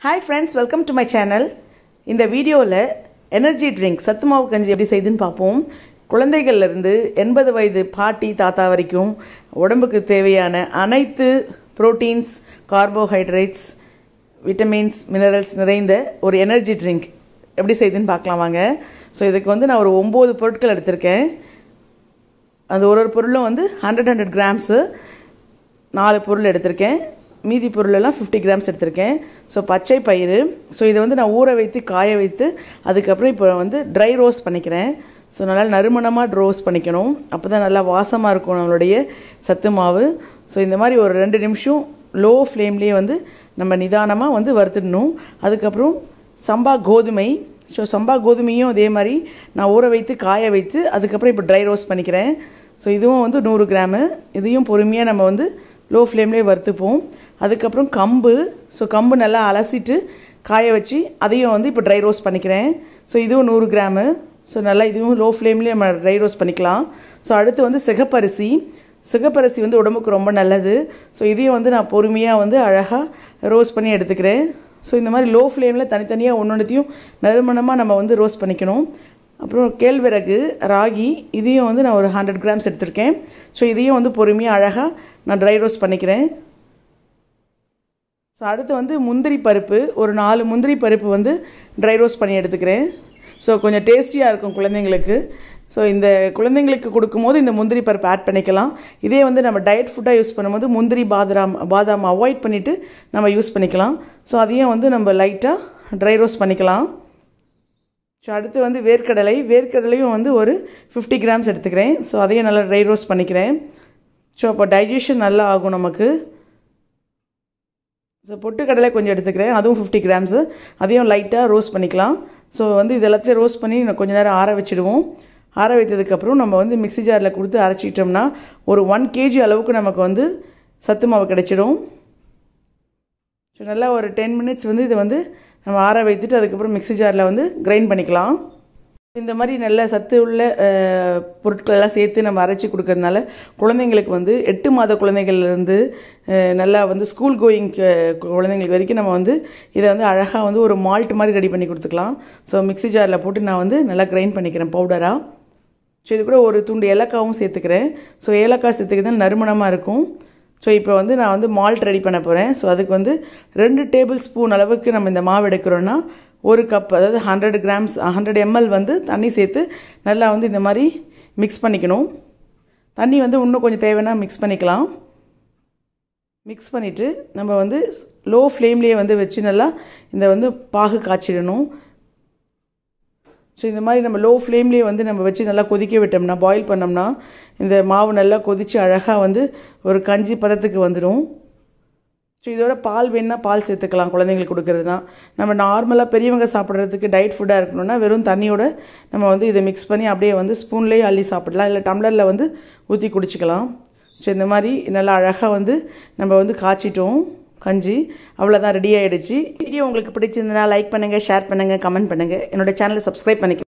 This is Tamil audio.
hi friends welcome to my channel இந்த வீடியோவில் எனர்ஜி ட்ரிங்க் சத்து மாவு கஞ்சி எப்படி செய்யுதுன்னு பார்ப்போம் குழந்தைகள்லேருந்து எண்பது வயது பாட்டி தாத்தா வரைக்கும் உடம்புக்கு தேவையான அனைத்து புரோட்டீன்ஸ் கார்போஹைட்ரேட்ஸ் விட்டமின்ஸ் மினரல்ஸ் நிறைந்த ஒரு எனர்ஜி ட்ரிங்க் எப்படி செய்யுதுன்னு பார்க்கலாம் வாங்க ஸோ இதுக்கு வந்து நான் ஒரு ஒம்பது பொருட்கள் எடுத்திருக்கேன் அந்த ஒரு ஒரு பொருளும் வந்து ஹண்ட்ரட் ஹண்ட்ரட் கிராம்ஸு நாலு பொருள் எடுத்திருக்கேன் மீதி பொருளெல்லாம் ஃபிஃப்டி கிராம்ஸ் எடுத்திருக்கேன் ஸோ பச்சை பயிறு ஸோ இதை வந்து நான் ஊற வைத்து காய வைத்து அதுக்கப்புறம் இப்போ வந்து ட்ரை ரோஸ்ட் பண்ணிக்கிறேன் ஸோ நல்லா நறுமணமாக ரோஸ்ட் பண்ணிக்கணும் அப்போ தான் நல்லா வாசமாக இருக்கும் நம்மளுடைய சத்து மாவு ஸோ இந்த மாதிரி ஒரு ரெண்டு நிமிஷம் லோ ஃப்ளேம்லேயே வந்து நம்ம நிதானமாக வந்து வறுத்துடணும் அதுக்கப்புறம் சம்பா கோதுமை ஸோ சம்பா கோதுமையும் அதே மாதிரி நான் ஊற வைத்து காய வைத்து அதுக்கப்புறம் இப்போ ட்ரை ரோஸ்ட் பண்ணிக்கிறேன் ஸோ இதுவும் வந்து நூறு கிராமு இதையும் பொறுமையாக நம்ம வந்து லோ ஃப்ளேம்லேயே வறுத்துப்போம் அதுக்கப்புறம் கம்பு ஸோ கம்பு நல்லா அலசிட்டு காய வச்சு அதையும் வந்து இப்போ ட்ரை ரோஸ்ட் பண்ணிக்கிறேன் ஸோ இதுவும் நூறு கிராமு ஸோ நல்லா இதுவும் லோ ஃப்ளேம்லேயே நம்ம ட்ரை ரோஸ்ட் பண்ணிக்கலாம் ஸோ அடுத்து வந்து சிகப்பரிசி சிகப்பரிசி வந்து உடம்புக்கு ரொம்ப நல்லது ஸோ இதையும் வந்து நான் பொறுமையாக வந்து அழகாக ரோஸ்ட் பண்ணி எடுத்துக்கிறேன் ஸோ இந்த மாதிரி லோ ஃப்ளேமில் தனித்தனியாக ஒன்று ஒன்றுத்தையும் நறுமணமாக நம்ம வந்து ரோஸ்ட் பண்ணிக்கணும் அப்புறம் கேழ்விறகு ராகி இதையும் வந்து நான் ஒரு ஹண்ட்ரட் கிராம்ஸ் எடுத்திருக்கேன் ஸோ இதையும் வந்து பொறுமையாக அழகாக நான் ட்ரை ரோஸ்ட் பண்ணிக்கிறேன் ஸோ அடுத்து வந்து முந்திரி பருப்பு ஒரு நாலு முந்திரி பருப்பு வந்து ட்ரை ரோஸ்ட் பண்ணி எடுத்துக்கிறேன் ஸோ கொஞ்சம் டேஸ்டியாக இருக்கும் குழந்தைங்களுக்கு ஸோ இந்த குழந்தைங்களுக்கு கொடுக்கும்போது இந்த முந்திரி பருப்பு ஆட் பண்ணிக்கலாம் இதே வந்து நம்ம டயட் ஃபுட்டாக யூஸ் பண்ணும்போது முந்திரி பாதாம் பாதாம் அவாய்ட் பண்ணிவிட்டு நம்ம யூஸ் பண்ணிக்கலாம் ஸோ அதையும் வந்து நம்ம லைட்டாக ட்ரை ரோஸ்ட் பண்ணிக்கலாம் ஸோ அடுத்து வந்து வேர்க்கடலை வேர்க்கடலையும் வந்து ஒரு ஃபிஃப்டி கிராம்ஸ் எடுத்துக்கிறேன் ஸோ அதையும் நல்லா ட்ரை ரோஸ்ட் பண்ணிக்கிறேன் ஸோ அப்போ டைஜஷன் நல்லா ஆகும் நமக்கு ஸோ பொட்டுக்கடலை கொஞ்சம் எடுத்துக்கிறேன் அதுவும் ஃபிஃப்டி கிராம்ஸு அதையும் லைட்டாக ரோஸ்ட் பண்ணிக்கலாம் ஸோ வந்து இது எல்லாத்தையும் ரோஸ்ட் பண்ணி கொஞ்சம் நேரம் ஆற வச்சுடுவோம் ஆற வைத்ததுக்கப்புறம் நம்ம வந்து மிக்ஸி ஜாரில் கொடுத்து அரைச்சிக்கிட்டோம்னா ஒரு ஒன் கேஜி அளவுக்கு நமக்கு வந்து சத்து மாவு கிடைச்சிடும் ஸோ நல்லா ஒரு டென் மினிட்ஸ் வந்து இதை வந்து நம்ம ஆற வைத்துட்டு அதுக்கப்புறம் மிக்ஸி ஜாரில் வந்து கிரைண்ட் பண்ணிக்கலாம் இந்த மாதிரி நல்ல சத்து உள்ள பொருட்களெல்லாம் சேர்த்து நம்ம அரைச்சி கொடுக்கறதுனால குழந்தைங்களுக்கு வந்து எட்டு மாத குழந்தைகள்லேருந்து நல்லா வந்து ஸ்கூல் கோயிங் குழந்தைங்களுக்கு வரைக்கும் நம்ம வந்து இதை வந்து அழகாக வந்து ஒரு மால்ட் மாதிரி ரெடி பண்ணி கொடுத்துக்கலாம் ஸோ மிக்ஸி ஜாரில் போட்டு நான் வந்து நல்லா கிரைண்ட் பண்ணிக்கிறேன் பவுடராக ஸோ இது கூட ஒரு துண்டு ஏலக்காவும் சேர்த்துக்கிறேன் ஸோ ஏலக்காய் சேர்த்துக்கிறது நறுமணமாக இருக்கும் ஸோ இப்போ வந்து நான் வந்து மால்ட் ரெடி பண்ண போகிறேன் ஸோ அதுக்கு வந்து ரெண்டு டேபிள் ஸ்பூன் அளவுக்கு நம்ம இந்த மாவு எடுக்கிறோன்னா ஒரு கப் அதாவது ஹண்ட்ரட் கிராம்ஸ் ஹண்ட்ரட் எம்எல் வந்து தண்ணி சேர்த்து நல்லா வந்து இந்த மாதிரி மிக்ஸ் பண்ணிக்கணும் தண்ணி வந்து இன்னும் கொஞ்சம் தேவைன்னா மிக்ஸ் பண்ணிக்கலாம் மிக்ஸ் பண்ணிவிட்டு நம்ம வந்து லோ ஃப்ளேம்லேயே வந்து வச்சு நல்லா இந்த வந்து பாகு காய்ச்சிடணும் ஸோ இந்த மாதிரி நம்ம லோ ஃப்ளேம்லேயே வந்து நம்ம வச்சு நல்லா கொதிக்க விட்டோம்னா பாயில் பண்ணோம்னா இந்த மாவு நல்லா கொதித்து அழகாக வந்து ஒரு கஞ்சி பதத்துக்கு வந்துடும் ஸோ இதோட பால் வேணுன்னா பால் சேர்த்துக்கலாம் குழந்தைங்களுக்கு கொடுக்குறதுனா நம்ம நார்மலாக பெரியவங்க சாப்பிட்றதுக்கு டயட் ஃபுட்டாக இருக்கணும்னா வெறும் தண்ணியோட நம்ம வந்து இதை மிக்ஸ் பண்ணி அப்படியே வந்து ஸ்பூன்லேயே அள்ளி சாப்பிடலாம் இல்லை டம்ளரில் வந்து ஊற்றி குடிச்சிக்கலாம் ஸோ இந்த மாதிரி நல்லா அழகாக வந்து நம்ம வந்து காய்ச்சிட்டோம் கஞ்சி அவ்வளோதான் ரெடி ஆகிடுச்சு வீடியோ உங்களுக்கு பிடிச்சிருந்தனா லைக் பண்ணுங்கள் ஷேர் பண்ணுங்கள் கமெண்ட் பண்ணுங்கள் என்னோடய சேனலை சப்ஸ்கிரைப் பண்ணிக்க